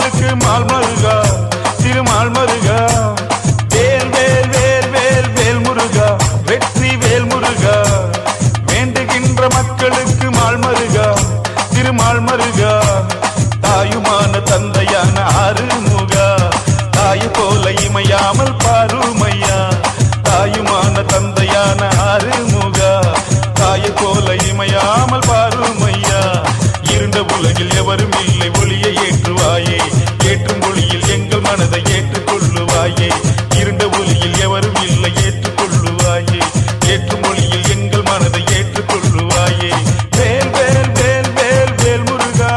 மக்களுக்கு மால் மருகா திருமால் மருகா வேல் வேல் வேல் வேல் வேல் முருகா வெற்றி வேல் முருகா வேண்டுகின்ற மக்களுக்கு மால் மருகா திருமால் மருகா தாயுமான தந்தையான அருமுகா தாய் போல இமையாமல் பாருமையா தாயுமான தந்தையான அருமுகா தாயை போல இமையாமல் பாருமையா இருண்ட உலகில் எவரும் இல்லை ஒளியை ஏற்றுவாயே ஏற்றும் ஒளியில் எங்கள் மனதை ஏற்றுக்கொள்ளுவாயே இருண்ட ஒளியில் எவரும் இல்லை ஏற்றுக்கொள்ளுவாயே ஏற்றும் ஒளியில் எங்கள் மனதை ஏற்றுக்கொள்ளுவாயே வேல் வேல் வேல் வேல் வேல் முருகா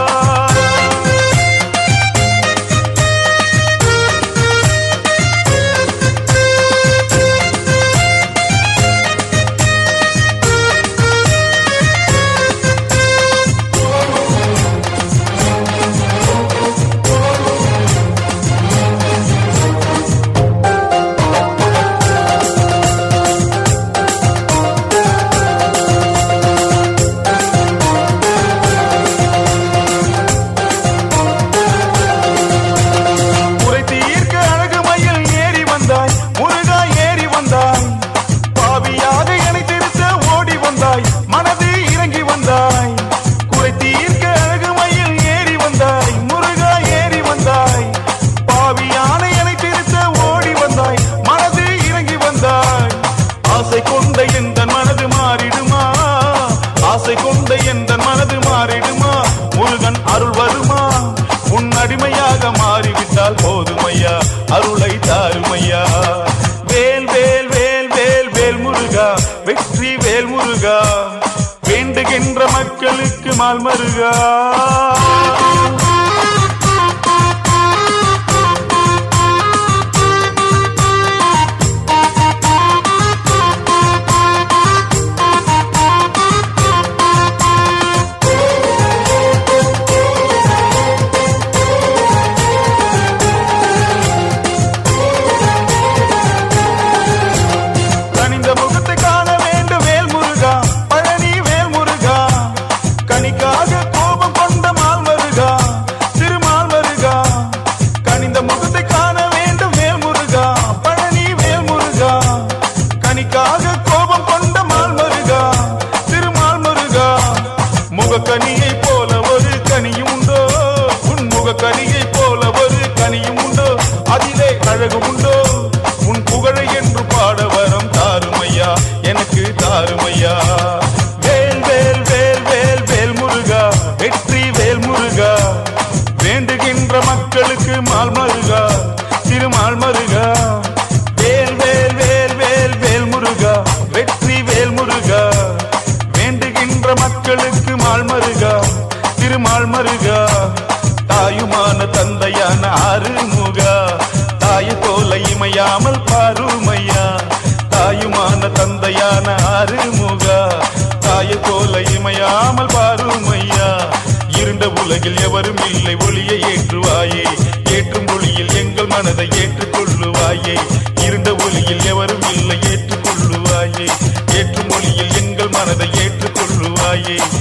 குறை தீர்க்க அழகு மயில் ஏறி வந்தாய் முருகா ஏறி வந்தாய் பாவியாக என்னை திருத்த ஓடி வந்தாய் மனது இறங்கி வந்தாய் குறை தீர்க்க அழகு மயில் ஏறி வந்தாய் முருகா ஏறி வந்தாய் பாவியான என்னை திருத்த ஓடி வந்தாய் மனது இறங்கி வந்தாய் ஆசை கொண்ட எந்த மனது மாறிடுமா ஆசை கொண்ட எந்த மனது மாறிடுமா முருகன் அருள் வருமா உன் அடிமையாக மாறிவிட்டால் போதுமையா அருளை தாருமையா வேல் வேல் வேல் வேல் வேல் முருகா வெற்றி வேல் முருகா வேண்டுகின்ற மக்களுக்கு மால் மருகா கனிந்த முகத்தை காண வேண்டும் வேல் முருகா பழனி வேல் முருகா கனிக்காக கோபம் கொண்ட மால் மருகா திருமால் மருகா கனிந்த முகத்தை காண வேண்டும் வேல் முருகா பழனி வேல் முருகா கனிக்காக கோபம் கொண்ட மால் மருகா திருமால் மருகா முகக்கனியை போல ஒரு கனியும் உண்டோ உன் முகக்கனியை போல ஒரு கனியும் உண்டோ அதிலே அழகும் உண்டோ உன் புகழை என்று பாட வரம் தாருமையா எனக்கு தாருமையா வேல் வேல் வேல் வேல் வேல் முருகா வெற்றி வேல் முருகா வேண்டுகின்ற மக்களுக்கு மால் மருகா திருமால் மருகா வேல் வேல் வேல் வேல் வேல் முருகா வெற்றி வேல் முருகா வேண்டுகின்ற மக்களுக்கு மால் மருகா திருமால் மருகா தாயுமான தந்தையான அருமுகா தாயை போல இமையாமல் பாருமையா தாயுமான தந்தையான அருமுகா தாயை போல இமையாமல் பாருமையா இருண்ட உலகில் எவரும் இல்லை ஒளியை ஏற்றுவாயே ஏற்றும் ஒளியில் எங்கள் மனதை ஏற்றுக்கொள்ளுவாயே இருண்ட ஒளியில் எவரும் இல்லை ஏற்றுக்கொள்ளுவாயே ஏற்றும் ஒளியில் எங்கள் மனதை ஏற்றுக்கொள்ளுவாயே